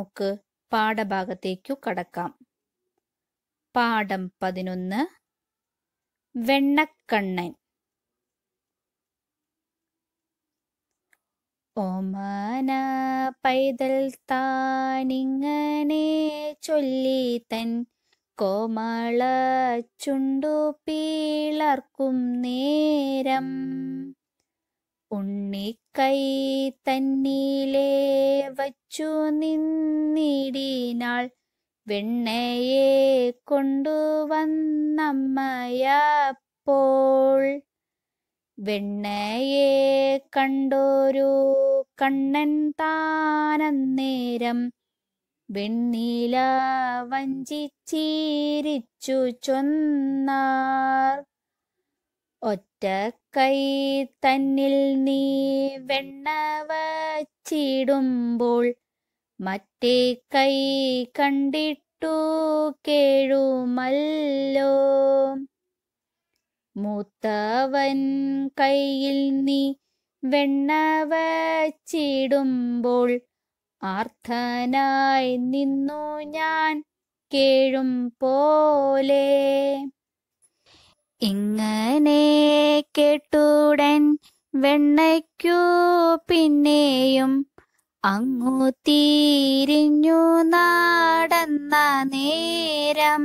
നമുക്ക് പാഠഭാഗത്തേക്കു കടക്കാം പാഠം പതിനൊന്ന് വെണ്ണക്കണ്ണൻ ഓമന പൈതൽ താനിങ്ങനെ ചൊല്ലി തൻ കോമള ചുണ്ടു പീളർക്കും നേരം ഉണ്ണിക്കൈ തന്നിലേ വച്ചു നിന്നിടിനാൾ വെണ്ണയെ കൊണ്ടുവന്നമ്മയപ്പോൾ വെണ്ണയെ കണ്ടോരു കണ്ണൻ താനന്നേരം വെണ്ണീല വഞ്ചിച്ചീരിച്ചു ചൊന്നാർ ഒറ്റ കൈ തന്നിൽ നീ വെണ്ണ വച്ചിടുമ്പോൾ മറ്റേ കൈ കണ്ടിട്ടു കേഴുമല്ലോ മൂത്തവൻ കയ്യിൽ നീ വെണ്ണ വച്ചിടുമ്പോൾ ആർത്തനായി നിന്നു ഞാൻ കേഴും പോലെ ഇങ്ങനെ കേട്ടുടൻ വെണ്ണയ്ക്കു പിന്നെയും അങ്ങു തീരിഞ്ഞു നടന്ന നേരം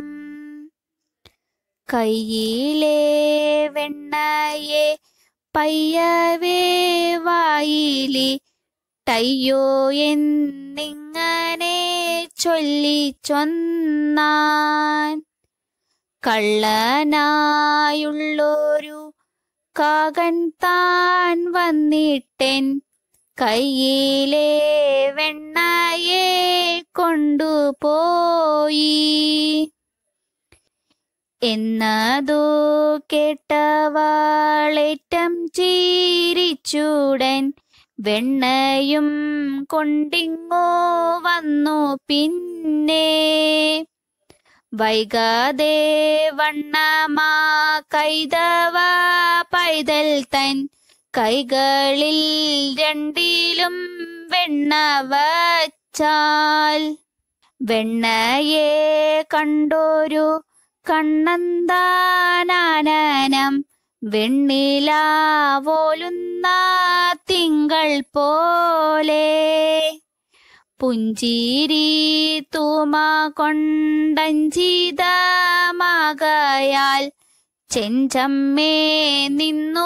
കയ്യിലെ വെണ്ണയെ പയ്യവേ വായിലി ടയ്യോ എന്നിങ്ങനെ ചൊല്ലി ചൊന്നാൻ കള്ളനായുള്ളൊരു കാകൻ താൻ വന്നിട്ടൻ കയ്യിലെ വെണ്ണയെ കൊണ്ടുപോയി എന്നതു കേട്ടവാളേറ്റം ചീരിച്ചൂടൻ വെണ്ണയും കൊണ്ടിങ്ങോ വന്നു പിന്നെ വൈകാതെ വണ്ണമാ കൈതവ പൈതൽ തൻ കൈകളിൽ രണ്ടിലും വെണ്ണ വച്ചാൽ വെണ്ണയെ കണ്ടോരു കണ്ണന്താനാനം വെണ്ണിലാവോലുന്ന തിങ്കൾ പോലെ പുഞ്ചിരി തൂമ കൊണ്ടഞ്ചിതമാകയാൽ ചെഞ്ചമ്മേ നിന്നു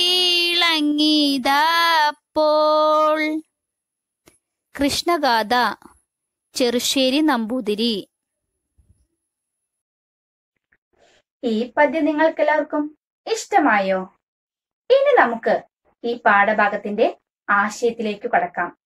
വീളങ്ങിയതപ്പോൾ കൃഷ്ണഗാഥ ചെറുശ്ശേരി നമ്പൂതിരി ഈ പദ്യം നിങ്ങൾക്ക് എല്ലാവർക്കും ഇഷ്ടമായോ ഇനി നമുക്ക് ഈ പാഠഭാഗത്തിന്റെ ആശയത്തിലേക്ക് കടക്കാം